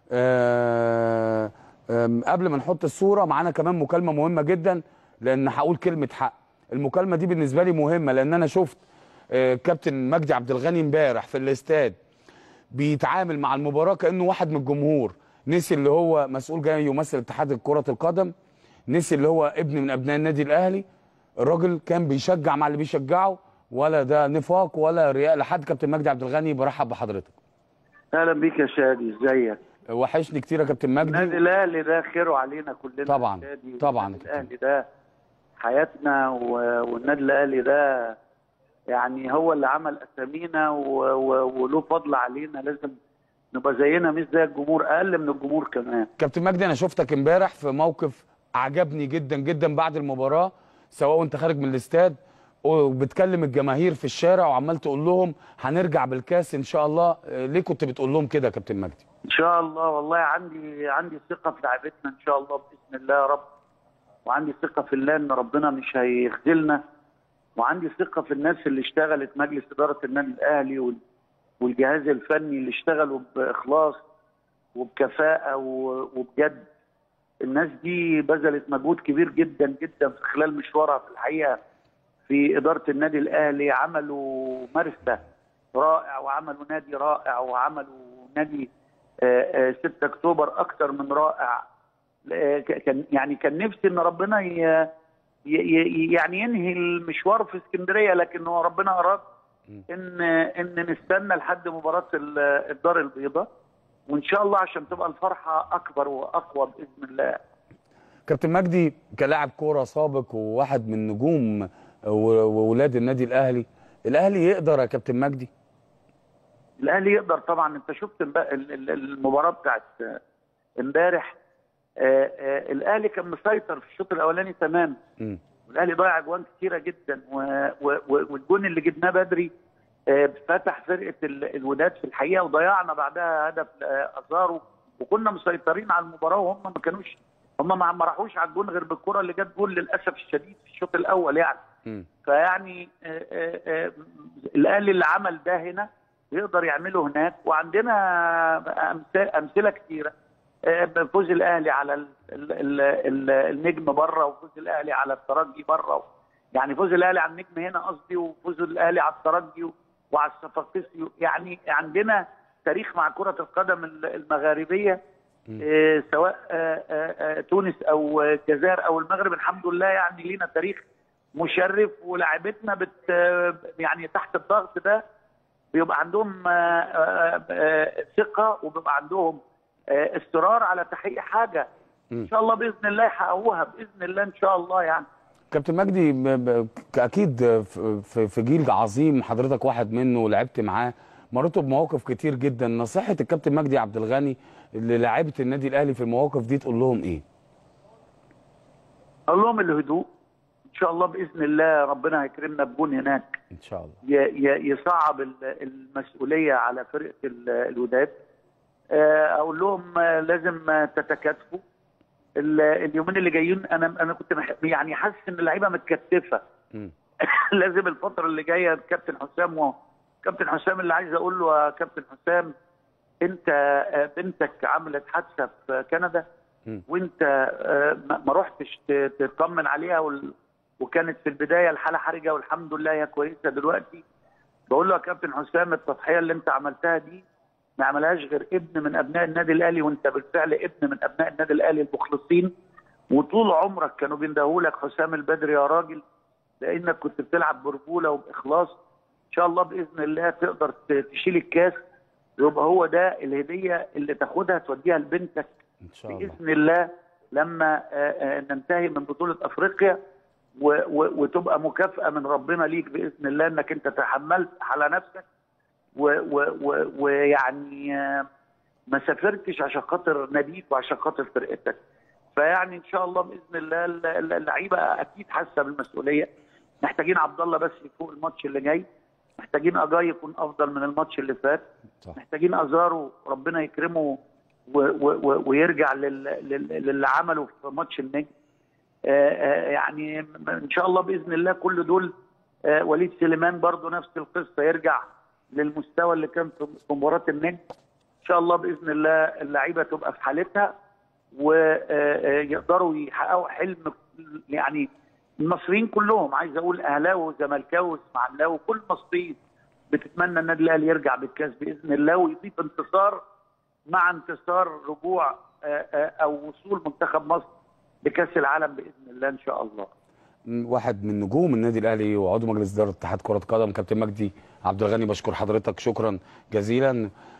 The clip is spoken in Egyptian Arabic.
آه، آم، قبل ما نحط الصوره معانا كمان مكالمه مهمه جدا لان هقول كلمه حق المكالمه دي بالنسبه لي مهمه لان انا شفت آه، كابتن مجدي عبد الغني امبارح في الاستاد بيتعامل مع المباراه كانه واحد من الجمهور نسي اللي هو مسؤول جاي يمثل اتحاد كره القدم نسي اللي هو ابن من ابناء النادي الاهلي الراجل كان بيشجع مع اللي بيشجعه ولا ده نفاق ولا رياء لحد كابتن مجدي عبد الغني برحب بحضرتك اهلا بيك يا شادي ازيك وحشني كتير يا كابتن النادي مجدي الاهلي ده خيره علينا كلنا طبعاً، يا شادي. طبعاً. النادي الاهلي ده حياتنا و- والنادي الاهلي ده يعني هو اللي عمل اسامينا و- و- وله فضل علينا لازم نبقى زينا مش زي الجمهور اقل من الجمهور كمان كابتن مجدي انا شفتك امبارح في موقف عجبني جدا جدا بعد المباراه سواء وانت خارج من الاستاد وبتكلم الجماهير في الشارع وعمال تقول لهم هنرجع بالكاس ان شاء الله آه، ليه كنت بتقول لهم كده يا كابتن مجدي ان شاء الله والله عندي عندي ثقه في لعيبتنا ان شاء الله باذن الله يا رب وعندي ثقه في الله ان ربنا مش هيخذلنا وعندي ثقه في الناس اللي اشتغلت مجلس اداره النادي الاهلي وال- والجهاز الفني اللي اشتغلوا باخلاص وبكفاءه و- وبجد الناس دي بذلت مجهود كبير جدا جدا في خلال مشوارها في الحقيقه في اداره النادي الاهلي عملوا مرسى رائع وعملوا نادي رائع وعملوا نادي آه، آه، 6 اكتوبر اكتر من رائع آه، ك- كان يعني كان نفسي ان ربنا ي- ي- ي- يعني ينهي المشوار في اسكندريه لكن هو ربنا اراد ان ان نستنى لحد مباراه ال- الدار البيضاء وان شاء الله عشان تبقى الفرحه اكبر واقوى باذن الله كابتن مجدي كلاعب كوره سابق وواحد من نجوم و- وولاد النادي الاهلي الاهلي يقدر يا كابتن مجدي الاهلي يقدر طبعا انت شفت امب- ال- ال- المباراه بتاعت آه، امبارح آه، آه، الاهلي كان مسيطر في الشوط الاولاني تمام مم. والاهلي ضيع اجوان كتيره جدا و- و- و- والجون اللي جبناه بدري آه، فتح فرقه ال- الوداد في الحقيقه وضيعنا بعدها هدف آه، ازارو وكنا مسيطرين على المباراه وهم ما كانوش هم ما ما راحوش على الجون غير بالكره اللي جت جول للاسف الشديد في الشوط الاول يعني مم. فيعني آه، آه، آه، الاهلي اللي عمل ده هنا يقدر يعمله هناك وعندنا أمثال- امثله كثيره فوز الاهلي على ال ال ال ال النجم بره وفوز الاهلي على الترجي بره يعني فوز الاهلي على النجم هنا قصدي وفوز الاهلي على الترجي وعلى الصفاقسي يعني عندنا تاريخ مع كره القدم المغاربيه آه، سواء آه، آه، آه، تونس او الجزائر او المغرب الحمد لله يعني لينا تاريخ مشرف ولاعيبتنا بت آه، يعني تحت الضغط ده بيبقى عندهم آه، آه، آه، ثقه وبيبقى عندهم آه، اصرار على تحقيق حاجه ان شاء الله باذن الله يحققوها باذن الله ان شاء الله يعني كابتن مجدي ب- ب- اكيد في- في في جيل عظيم حضرتك واحد منه ولعبت معاه مريتوا بمواقف كتير جدا نصيحه الكابتن مجدي عبد الغني للاعيبه النادي الاهلي في المواقف دي تقول لهم ايه اقول لهم الهدوء ان شاء الله باذن الله ربنا هيكرمنا بجون هناك ان شاء الله ي- ي- يصعب ال- المسؤوليه على فرقه ال- الوداد آه، اقول لهم آه، لازم آه، تتكاتفوا ال- اليومين اللي جايين انا انا كنت مح- يعني حاسس ان اللعيبه متكتفه مم. لازم الفتره اللي جايه كابتن حسام و... كابتن حسام اللي عايز اقول له يا كابتن حسام انت آه، بنتك عملت حادثه في كندا مم. وانت آه، ما ما رحتش ت- تطمن عليها وال... وكانت في البدايه الحاله حرجه والحمد لله هي كويسه دلوقتي بقول له يا كابتن حسام التضحيه اللي انت عملتها دي ما عملهاش غير ابن من ابناء النادي الاهلي وانت بالفعل ابن من ابناء النادي الاهلي المخلصين وطول عمرك كانوا بيندهولك حسام البدري يا راجل لانك كنت بتلعب برجوله وباخلاص ان شاء الله باذن الله تقدر ت- تشيل الكاس ويبقى هو ده الهديه اللي تاخدها توديها لبنتك ان شاء الله باذن الله لما آه، آه، ننتهي من بطوله افريقيا و- و- وتبقى مكافاه من ربنا ليك باذن الله انك انت تحملت على نفسك و- و- و- ويعني آه، ما سافرتش عشان خاطر ناديك وعشان خاطر فرقتك فيعني ان شاء الله باذن الله ال- ال- اللعيبه اكيد حاسه بالمسؤوليه محتاجين عبد الله بس يفوق الماتش اللي جاي محتاجين اجاي يكون افضل من الماتش اللي فات صح محتاجين ازارو ربنا يكرمه و و و ويرجع لل لل للي عمله في ماتش النجم آه، آه، يعني ان شاء الله باذن الله كل دول آه، وليد سليمان برضو نفس القصه يرجع للمستوى اللي كان في في مباراه النجم ان شاء الله باذن الله اللعيبه تبقى في حالتها ويقدروا يحققوا حلم يعني المصريين كلهم عايز اقول اهلاوي وزملكاوي واسماعيلاوي كل المصريين بتتمنى النادي الاهلي يرجع بالكاس باذن الله ويضيف انتصار مع انتصار رجوع آه، آه، او وصول منتخب مصر لكاس العالم باذن الله ان شاء الله. واحد من نجوم النادي الاهلي وعضو مجلس اداره اتحاد كره قدم كابتن مجدي عبد الغني بشكر حضرتك شكرا جزيلا